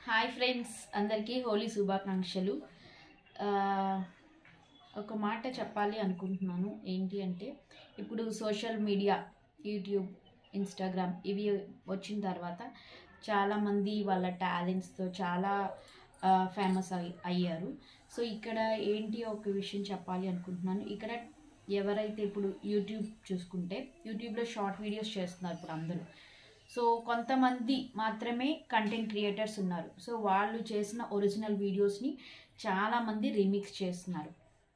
hi friends అందరికీ హోలీ శుభాకాంక్షలు ఆ, ఒక మాట చెప్పాలి అనుకుంటున్నాను ఏంటి అంటే ఇప్పుడు సోషల్ మీడియా యూట్యూబ్ ఇన్స్టాగ్రామ్ ఇవి వచ్చిన తర్వాత చాలామంది వాళ్ళ టాలెంట్స్తో చాలా ఫేమస్ అయి అయ్యారు సో ఇక్కడ ఏంటి ఒక విషయం చెప్పాలి అనుకుంటున్నాను ఇక్కడ ఎవరైతే ఇప్పుడు యూట్యూబ్ చూసుకుంటే యూట్యూబ్లో షార్ట్ వీడియోస్ చేస్తున్నారు ఇప్పుడు అందరూ సో కొంతమంది మాత్రమే కంటెంట్ క్రియేటర్స్ ఉన్నారు సో వాళ్ళు చేసిన ఒరిజినల్ వీడియోస్ని చాలామంది రీమిక్స్ చేస్తున్నారు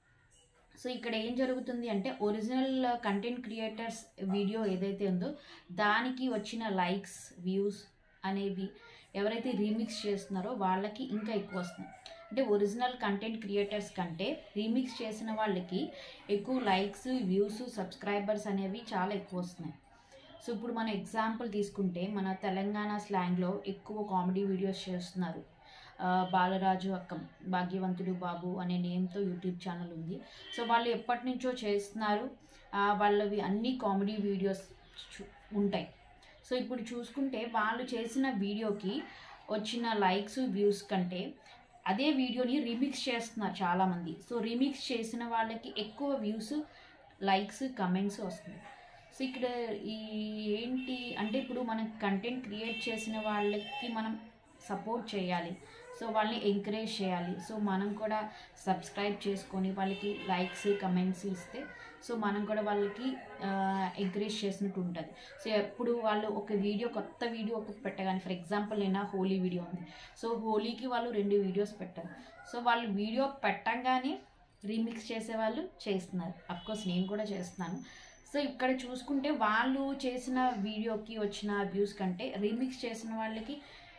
సో ఇక్కడ ఏం జరుగుతుంది అంటే ఒరిజినల్ కంటెంట్ క్రియేటర్స్ వీడియో ఏదైతే ఉందో దానికి వచ్చిన లైక్స్ వ్యూస్ అనేవి ఎవరైతే రీమిక్స్ చేస్తున్నారో వాళ్ళకి ఇంకా ఎక్కువ వస్తున్నాయి అంటే ఒరిజినల్ కంటెంట్ క్రియేటర్స్ కంటే రీమిక్స్ చేసిన వాళ్ళకి ఎక్కువ లైక్స్ వ్యూస్ సబ్స్క్రైబర్స్ అనేవి చాలా ఎక్కువ వస్తున్నాయి సో ఇప్పుడు మన ఎగ్జాంపుల్ తీసుకుంటే మన తెలంగాణ స్లాంగ్లో ఎక్కువ కామెడీ వీడియోస్ చేస్తున్నారు ఆ, బాలరాజు అక్కం భాగ్యవంతుడు బాబు అనే నేమ్తో యూట్యూబ్ ఛానల్ ఉంది సో వాళ్ళు ఎప్పటి నుంచో చేస్తున్నారు ఆ, వాళ్ళవి అన్ని కామెడీ వీడియోస్ చు- ఉంటాయి సో ఇప్పుడు చూసుకుంటే వాళ్ళు చేసిన వీడియోకి వచ్చిన లైక్స్ వ్యూస్ కంటే అదే వీడియోని రీమిక్స్ చేస్తున్నారు చాలామంది సో రీమిక్స్ చేసిన వాళ్ళకి ఎక్కువ వ్యూస్ లైక్స్ కమెంట్స్ వస్తున్నాయి సో ఇక్కడ ఈ ఏంటి అంటే ఇప్పుడు మనం కంటెంట్ క్రియేట్ చేసిన వాళ్ళకి మనం సపోర్ట్ చేయాలి సో వాళ్ళని ఎంకరేజ్ చేయాలి సో మనం కూడా సబ్స్క్రైబ్ చేసుకొని వాళ్ళకి లైక్స్ కమెంట్స్ ఇస్తే సో మనం కూడా వాళ్ళకి ఎంకరేజ్ చేసినట్టు ఉంటుంది సో ఎప్పుడు వాళ్ళు ఒక వీడియో కొత్త వీడియో ఒక పెట్టగానే ఫర్ ఎగ్జాంపుల్ నేను హోలీ వీడియో ఉంది సో హోలీకి వాళ్ళు రెండు వీడియోస్ పెట్టారు సో వాళ్ళు వీడియో పెట్టంగానే రీమిక్స్ చేసేవాళ్ళు చేస్తున్నారు అఫ్కోర్స్ నేను కూడా చేస్తున్నాను సో ఇక్కడ చూసుకుంటే వాళ్ళు చేసిన వీడియోకి వచ్చిన వ్యూస్ కంటే రీమిక్స్ చేసిన వాళ్ళకి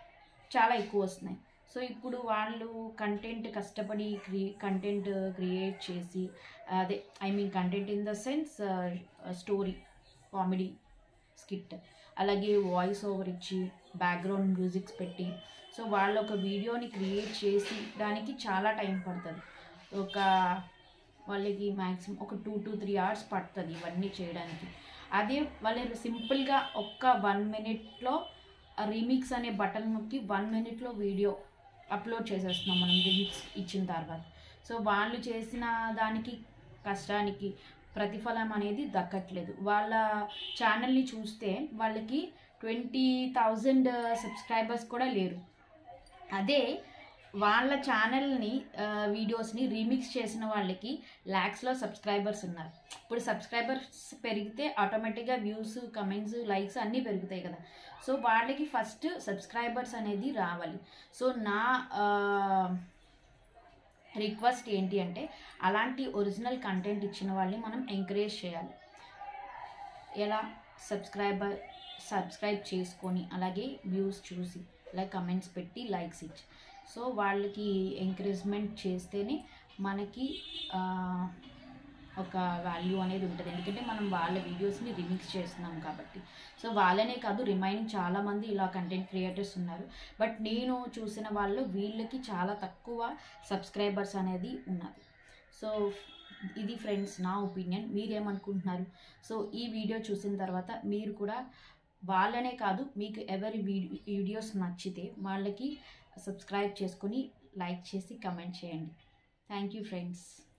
చాలా ఎక్కువ వస్తున్నాయి సో ఇప్పుడు వాళ్ళు కంటెంట్ కష్టపడి క్రి కంటెంట్ క్రియేట్ చేసి అదే I mean content in the sense story comedy skit అలాగే వాయిస్ ఓవర్ ఇచ్చి బ్యాక్గ్రౌండ్ మ్యూజిక్స్ పెట్టి సో వాళ్ళు ఒక వీడియోని క్రియేట్ చేసి దానికి చాలా టైం పడుతుంది ఒక వాళ్ళకి మ్యాక్సిమం ఒక టూ టు త్రీ అవర్స్ పడుతుంది ఇవన్నీ చేయడానికి అదే వాళ్ళు సింపుల్గా ఒక్క వన్ మినిట్లో రీమిక్స్ అనే బటన్ నొక్కి వన్ మినిట్లో వీడియో అప్లోడ్ చేసేస్తున్నాం మనం రీమిక్స్ ఇచ్చిన తర్వాత సో వాళ్ళు చేసిన దానికి కష్టానికి ప్రతిఫలం అనేది దక్కట్లేదు వాళ్ళ ఛానల్ని చూస్తే వాళ్ళకి ట్వంటీ థౌజండ్ సబ్స్క్రైబర్స్ కూడా లేరు అదే వాళ్ళ ఛానల్ని వీడియోస్ని రీమిక్స్ చేసిన వాళ్ళకి ల్యాక్స్లో సబ్స్క్రైబర్స్ ఉన్నారు ఇప్పుడు సబ్స్క్రైబర్స్ పెరిగితే ఆటోమేటిక్గా వ్యూస్ కమెంట్స్ లైక్స్ అన్నీ పెరుగుతాయి కదా సో వాళ్ళకి ఫస్ట్ సబ్స్క్రైబర్స్ అనేది రావాలి సో నా రిక్వెస్ట్ ఏంటి అంటే అలాంటి ఒరిజినల్ కంటెంట్ ఇచ్చిన వాళ్ళని మనం ఎంకరేజ్ చేయాలి ఎలా సబ్స్క్రైబర్ సబ్స్క్రైబ్ చేసుకొని అలాగే వ్యూస్ చూసి అలాగే కమెంట్స్ పెట్టి లైక్స్ ఇచ్చి సో వాళ్ళకి ఎంకరేజ్మెంట్ చేస్తేనే మనకి ఆ, ఒక వాల్యూ అనేది ఉంటుంది ఎందుకంటే మనం వాళ్ళ వీడియోస్ని రిమిక్స్ చేస్తున్నాం కాబట్టి సో వాళ్ళనే కాదు రిమైనింగ్ చాలామంది ఇలా కంటెంట్ క్రియేటర్స్ ఉన్నారు బట్ నేను చూసిన వాళ్ళు వీళ్ళకి చాలా తక్కువ సబ్స్క్రైబర్స్ అనేది ఉన్నది సో ఇది ఫ్రెండ్స్ నా ఒపీనియన్ మీరేమనుకుంటున్నారు సో ఈ వీడియో చూసిన తర్వాత మీరు కూడా వాళ్ళనే కాదు మీకు ఎవరి వీడియోస్ నచ్చితే వాళ్ళకి సబ్స్క్రైబ్ చేసుకొని లైక్ చేసి కమెంట్ చేయండి థ్యాంక్ యూ ఫ్రెండ్స్